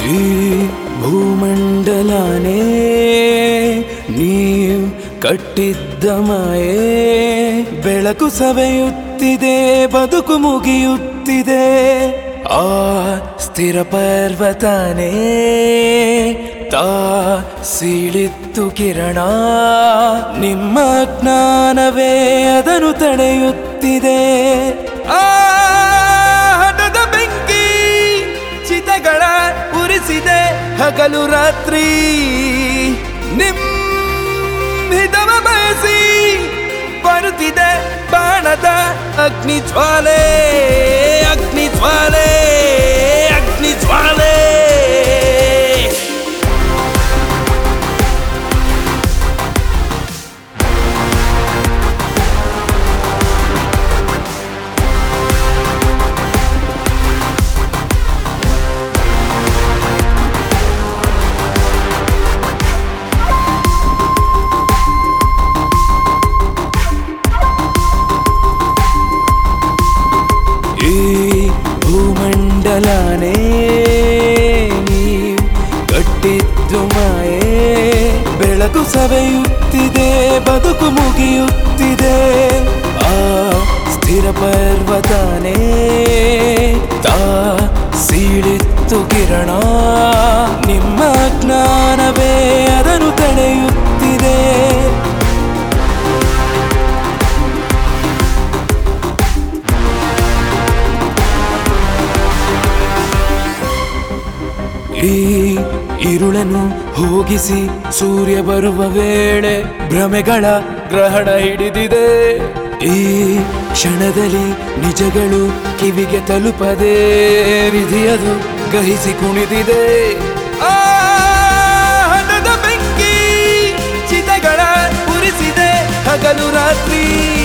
ಈ ಭೂಮಂಡಲನೇ ನೀವ್ ಕಟ್ಟಿದ್ದ ಮಾಯೆ ಬೆಳಕು ಸವೆಯುತ್ತಿದೆ ಬದುಕು ಮುಗಿಯುತ್ತಿದೆ ಆ ಸ್ಥಿರ ಪರ್ವತನೇ ತಾ ಸೀಳಿತ್ತು ಕಿರಣ ನಿಮ್ಮ ಜ್ಞಾನವೇ ಅದನ್ನು ತಡೆಯುತ್ತಿದೆ ಆ ಹಠದ ಬೆಂಕಿ ಚಿತಗಳ ಉರಿಸಿದೆ ಹಗಲು ರಾತ್ರಿ ನಿಮ್ ಹಿತವ ಬಯಸಿ ಬರುತ್ತಿದೆ ಬಾಣದ ಅಗ್ನಿ ಜ್ವಾಲೆ ಅಗ್ನಿ ಜ್ವಾಲೆ ಅಗ್ನಿ ಜ್ವಾಲೆ ಈ ಭೂಮಂಡಲನೇ ನೀವ್ ಕಟ್ಟಿದ್ದು ಮಾಯೆ ಬೆಳಕು ಸವೆಯುತ್ತಿದೆ ಬದುಕು ಮುಗಿಯುತ್ತಿದೆ ಆ ಸ್ಥಿರ ಪರ್ವತನೇ ತಾ ಸೀಳಿತ್ತು ಕಿರಣ ನಿಮ್ಮ ಜ್ಞಾನವೇ ಅದನ್ನು ತಡೆಯುತ್ತಿದೆ ಈ ഇരുಳನ್ನು ಹೋಗಿಸಿ ಸೂರ್ಯ ಬರುವ ವೇಳೆ ಭ್ರಮೆಗಳ ಗ್ರಹಣ ಹಿಡಿದಿದೆ ಈ ಕ್ಷಣದಲ್ಲಿ ನಿಜಗಳು ಕಿವಿಗೆ ತಲುಪದೆ ವಿಧಿಯದು ಗಹಿಸಿ ಕುಣಿದಿದೆ ಆ ಹಣದ ಬೆಂಕಿ ಚಿತಗಳ ಉರಿಸಿದೆ ಹಗಲು ರಾತ್ರಿ